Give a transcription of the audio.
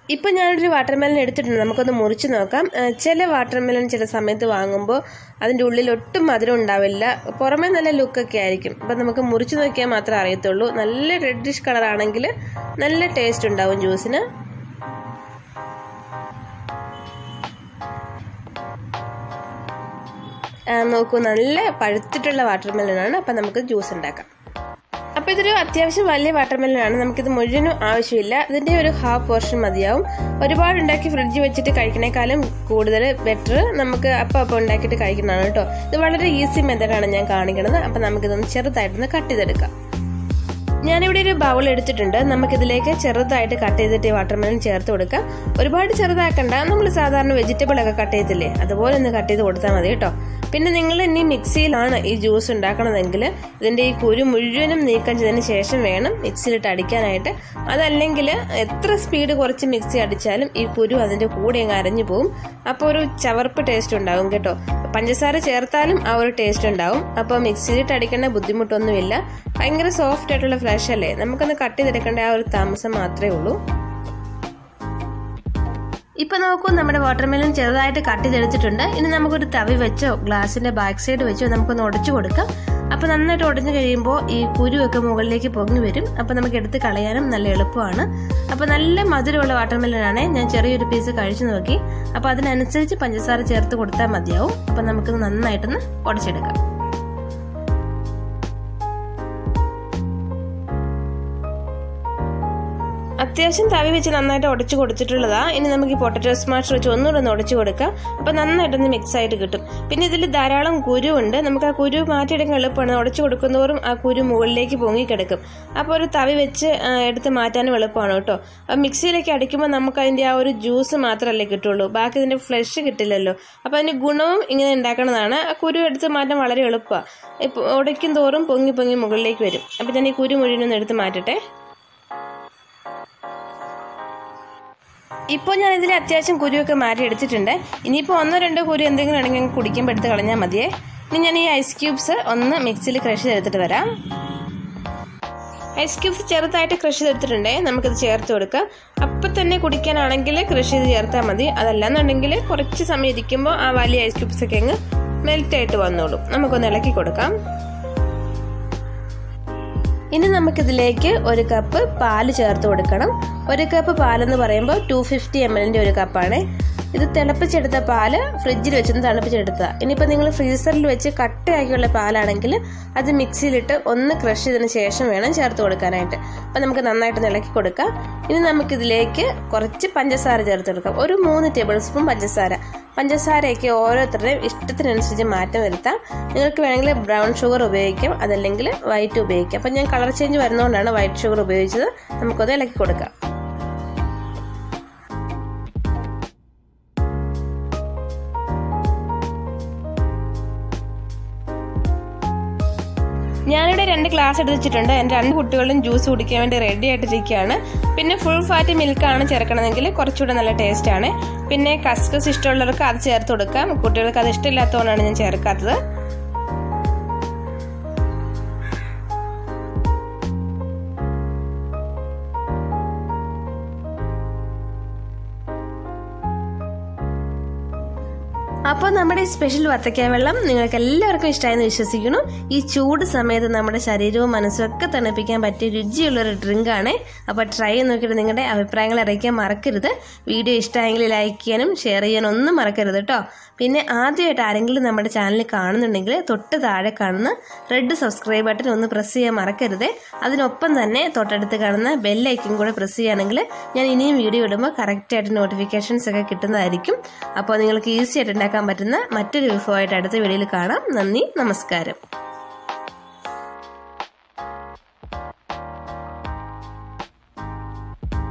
ഇപ്പം ഞാനൊരു വാട്ടർമെലൻ എടുത്തിട്ടുണ്ട് നമുക്കൊന്ന് മുറിച്ച് നോക്കാം ഏഹ് ചില വാട്ടർമെലൻ ചില സമയത്ത് വാങ്ങുമ്പോൾ അതിൻ്റെ ഉള്ളിൽ ഒട്ടും മധുരം ഉണ്ടാവില്ല പുറമേ നല്ല ലുക്കൊക്കെ ആയിരിക്കും അപ്പം നമുക്ക് മുറിച്ച് നോക്കിയാൽ മാത്രമേ അറിയത്തുള്ളൂ നല്ല റെഡിഷ് കളറാണെങ്കിൽ നല്ല ടേസ്റ്റ് ഉണ്ടാവും ജ്യൂസിന് ആ, നോക്കൂ നല്ല പഴുത്തിട്ടുള്ള വാട്ടർമെലനാണ് അപ്പം നമുക്ക് ജ്യൂസ് ഉണ്ടാക്കാം അപ്പോൾ ഇതൊരു അത്യാവശ്യം വലിയ വാട്ടർമെലനാണ് നമുക്കിത് മുഴുവനും ആവശ്യമില്ല ഇതിന്റെ ഒരു ഹാഫ് പോർഷൻ മതിയാവും ഒരുപാട് ഉണ്ടാക്കി ഫ്രിഡ്ജിൽ വെച്ചിട്ട് കഴിക്കണേക്കാളും കൂടുതൽ ബെറ്റർ നമുക്ക് അപ്പം അപ്പം ഉണ്ടാക്കിയിട്ട് കഴിക്കുന്നതാണ് കേട്ടോ ഇത് വളരെ ഈസി മെത്തഡാണ് ഞാൻ കാണിക്കുന്നത് അപ്പം നമുക്കിതൊന്ന് ചെറുതായിട്ടൊന്ന് കട്ട് ചെയ്തെടുക്കാം ഞാനിവിടെ ഒരു ബൗൾ എടുത്തിട്ടുണ്ട് നമുക്കിതിലേക്ക് ചെറുതായിട്ട് കട്ട് ചെയ്തിട്ട് വാട്ടർമെലൻ ചേർത്ത് കൊടുക്കാം ഒരുപാട് ചെറുതാക്കണ്ട നമ്മൾ സാധാരണ വെജിറ്റബിൾ ഒക്കെ കട്ട് ചെയ്തില്ലേ അതുപോലെ ഒന്ന് കട്ട് ചെയ്ത് കൊടുത്താൽ മതി കേട്ടോ പിന്നെ നിങ്ങൾ ഇനി മിക്സിയിലാണ് ഈ ജ്യൂസ് ഉണ്ടാക്കണതെങ്കിൽ ഇതിന്റെ ഈ കുരു മുഴുവനും നീക്കം ചെയ്തതിന് ശേഷം വേണം മിക്സിയിലിട്ട് അടിക്കാനായിട്ട് അതല്ലെങ്കിൽ എത്ര സ്പീഡ് കുറച്ച് മിക്സി അടിച്ചാലും ഈ കുരു അതിന്റെ കൂടെ അങ്ങ് അരഞ്ഞു പോകും അപ്പോൾ ഒരു ചവർപ്പ് ടേസ്റ്റ് ഉണ്ടാവും കേട്ടോ പഞ്ചസാര ചേർത്താലും ആ ഒരു ടേസ്റ്റ് ഉണ്ടാവും അപ്പോൾ മിക്സിയിലിട്ട് അടിക്കേണ്ട ബുദ്ധിമുട്ടൊന്നുമില്ല ഭയങ്കര സോഫ്റ്റ് ആയിട്ടുള്ള ഫ്ലഷ് അല്ലേ നമുക്കൊന്ന് കട്ട് ചെയ്തെടുക്കേണ്ട ആ ഒരു താമസം മാത്രമേ ഉള്ളൂ ഇപ്പൊ നോക്കൂ നമ്മുടെ വാട്ടർമെലൻ ചെറുതായിട്ട് കട്ട് ചെയ്തെടുത്തിട്ടുണ്ട് ഇനി നമുക്കൊരു തവി വെച്ചോ ഗ്ലാസിന്റെ ബാക്ക് സൈഡ് വെച്ചോ നമുക്കൊന്ന് ഉടച്ചു കൊടുക്കാം അപ്പൊ നന്നായിട്ട് ഉടഞ്ഞു കഴിയുമ്പോൾ ഈ കുരുവൊക്കെ മുകളിലേക്ക് പൊങ്ങി വരും അപ്പൊ നമുക്ക് എടുത്ത് കളയാനും നല്ല എളുപ്പമാണ് അപ്പൊ നല്ല മധുരമുള്ള വാട്ടർമെലനാണ് ഞാൻ ചെറിയൊരു പീസ് കഴിച്ചു നോക്കി അപ്പൊ അതിനനുസരിച്ച് പഞ്ചസാര ചേർത്ത് കൊടുത്താൽ മതിയാവും അപ്പൊ നമുക്ക് നന്നായിട്ടൊന്ന് ഉടച്ചെടുക്കാം അത്യാവശ്യം തവി വെച്ച് നന്നായിട്ട് ഉടച്ചു കൊടുത്തിട്ടുള്ളതാ ഇനി നമുക്ക് ഈ പൊട്ടറ്റോ സ്മാഷ് വെച്ച് ഒന്നുകൂടെ ഒന്ന് ഉടച്ചു കൊടുക്കാം അപ്പൊ നന്നായിട്ടൊന്ന് മിക്സ് ആയിട്ട് കിട്ടും പിന്നെ ഇതിൽ ധാരാളം കുരു ഉണ്ട് നമുക്ക് ആ കുരു മാറ്റിയെടുക്കാൻ എളുപ്പമാണ് ഉടച്ചു കൊടുക്കുന്നതോറും ആ കുരു മുകളിലേക്ക് പൊങ്ങിക്കിടക്കും അപ്പോൾ ഒരു തവി വെച്ച് ആ, എടുത്ത് മാറ്റാനും എളുപ്പമാണ് കേട്ടോ അപ്പം മിക്സിയിലേക്ക് അടിക്കുമ്പോൾ നമുക്ക് അതിന്റെ ആ ഒരു ജ്യൂസ് മാത്രമല്ലേ കിട്ടുള്ളൂ ബാക്കി ഇതിന്റെ ഫ്ലഷ് കിട്ടില്ലല്ലോ അപ്പോൾ അതിന്റെ ഗുണവും ഇങ്ങനെ ഉണ്ടാക്കണതാണ് ആ കുരു എടുത്ത് മാറ്റാൻ വളരെ എളുപ്പമാണ് ഇപ്പോൾ ഉടയ്ക്കും തോറും പൊങ്ങി പൊങ്ങി മുകളിലേക്ക് വരും അപ്പം ഞാൻ ഈ കുരു മുഴുവനൊന്ന് എടുത്ത് മാറ്റട്ടെ ഇപ്പോൾ ഞാൻ ഇതിൽ അത്യാവശ്യം കുരുവൊക്കെ മാറ്റി എടുത്തിട്ടുണ്ട് ഇനിയിപ്പോൾ ഒന്നോ രണ്ടോ കുരു എന്തെങ്കിലും ആണെങ്കിൽ അങ്ങ് കുടിക്കുമ്പോൾ എടുത്ത് കളഞ്ഞാൽ മതിയേ ഇനി ഞാൻ ഈ ഐസ് ക്യൂബ്സ് ഒന്ന് മിക്സിയിൽ ക്രഷ് ചെയ്തെടുത്തിട്ട് വരാം ഐസ് ക്യൂബ്സ് ചെറുതായിട്ട് ക്രഷ് ചെയ്തെടുത്തിട്ടുണ്ടേ നമുക്കിത് ചേർത്ത് കൊടുക്കാം അപ്പം തന്നെ കുടിക്കാനാണെങ്കിൽ ക്രഷ് ചെയ്ത് ചേർത്താൽ മതി അതല്ലാന്നുണ്ടെങ്കിൽ കുറച്ച് സമയം ഇരിക്കുമ്പോൾ ആ വലിയ ഐസ് ക്യൂബ്സ് ഒക്കെ അങ്ങ് മെൽറ്റ് ആയിട്ട് വന്നോളും നമുക്കൊന്ന് ഇളക്കി കൊടുക്കാം ഇനി നമുക്കിതിലേക്ക് ഒരു കപ്പ് പാല് ചേർത്ത് കൊടുക്കണം ഒരു കപ്പ് പാലെന്ന് പറയുമ്പോൾ ടു ഫിഫ്റ്റി എം എല്ലിൻ്റെ ഒരു കപ്പാണ് ഇത് തിളപ്പിച്ചെടുത്ത പാല് ഫ്രിഡ്ജിൽ വെച്ചൊന്ന് തണുപ്പിച്ചെടുത്ത ഇനിയിപ്പോൾ നിങ്ങൾ ഫ്രീസറിൽ വെച്ച് കട്ടയാക്കിയുള്ള പാലാണെങ്കിൽ അത് മിക്സിയിലിട്ട് ഒന്ന് ക്രഷ് ചെയ്തതിന് ശേഷം വേണം ചേർത്ത് കൊടുക്കാനായിട്ട് അപ്പം നമുക്ക് നന്നായിട്ട് ഇളക്കി കൊടുക്കാം ഇനി നമുക്കിതിലേക്ക് കുറച്ച് പഞ്ചസാര ചേർത്ത് കൊടുക്കാം ഒരു മൂന്ന് ടേബിൾ സ്പൂൺ പഞ്ചസാര പഞ്ചസാരയൊക്കെ ഓരോരുത്തരുടെയും ഇഷ്ടത്തിനനുസരിച്ച് മാറ്റം വരുത്താം നിങ്ങൾക്ക് വേണമെങ്കിൽ ബ്രൗൺ ഷുഗർ ഉപയോഗിക്കാം അതല്ലെങ്കിൽ വൈറ്റ് ഉപയോഗിക്കാം അപ്പം ഞാൻ കളർ ചേഞ്ച് വരുന്നതുകൊണ്ടാണ് വൈറ്റ് ഷുഗർ ഉപയോഗിച്ചത് നമുക്കത് ഇളക്കി കൊടുക്കാം ഞാനിവിടെ രണ്ട് ഗ്ലാസ് എടുത്ത് വെച്ചിട്ടുണ്ട് എൻ്റെ രണ്ട് കുട്ടികളും ജ്യൂസ് കുടിക്കാൻ വേണ്ടി റെഡി ആയിട്ടിരിക്കുകയാണ് പിന്നെ ഫുൾ ഫാറ്റ് മിൽക്കാണ് ചേർക്കണമെങ്കിൽ കുറച്ചുകൂടെ നല്ല ടേസ്റ്റ് ആണ് പിന്നെ കസ്കസ് ഇഷ്ടമുള്ളവർക്ക് അത് ചേർത്ത് കൊടുക്കാം കുട്ടികൾക്ക് അത് ഇഷ്ടമില്ലാത്തതുകൊണ്ടാണ് ഞാൻ ചേർക്കാത്തത് അപ്പോൾ നമ്മുടെ ഈ സ്പെഷ്യൽ വത്തക്ക വെള്ളം നിങ്ങൾക്ക് എല്ലാവർക്കും ഇഷ്ടമായെന്ന് വിശ്വസിക്കുന്നു ഈ ചൂട് സമയത്ത് നമ്മുടെ ശരീരവും മനസ്സും ഒക്കെ തണുപ്പിക്കാൻ പറ്റിയ രുചിയുള്ള ഒരു ഡ്രിങ്ക് ആണ് അപ്പോൾ ട്രൈ ചെയ്ത് നോക്കിയിട്ട് നിങ്ങളുടെ അഭിപ്രായങ്ങൾ അറിയിക്കാൻ മറക്കരുത് വീഡിയോ ഇഷ്ടമായെങ്കിൽ ലൈക്ക് ചെയ്യാനും ഷെയർ ചെയ്യാനും ഒന്നും മറക്കരുത് കേട്ടോ പിന്നെ ആദ്യമായിട്ട് ആരെങ്കിലും നമ്മുടെ ചാനൽ കാണുന്നുണ്ടെങ്കിൽ തൊട്ട് താഴെ കാണുന്ന റെഡ് സബ്സ്ക്രൈബ് ബട്ടൺ ഒന്ന് പ്രസ് ചെയ്യാൻ മറക്കരുത് അതിനൊപ്പം തന്നെ തൊട്ടടുത്ത് കാണുന്ന ബെല്ലൈക്കും കൂടെ പ്രസ് ചെയ്യുകയാണെങ്കിൽ ഞാൻ ഇനിയും വീഡിയോ ഇടുമ്പോൾ കറക്റ്റായിട്ട് നോട്ടിഫിക്കേഷൻസ് ഒക്കെ കിട്ടുന്നതായിരിക്കും അപ്പോൾ നിങ്ങൾക്ക് ഈസി ആയിട്ട് ഉണ്ടാക്കാൻ പറ്റുന്ന മറ്റൊരു വിഭവമായിട്ട് അടുത്ത വീഡിയോയിൽ കാണാം നന്ദി നമസ്കാരം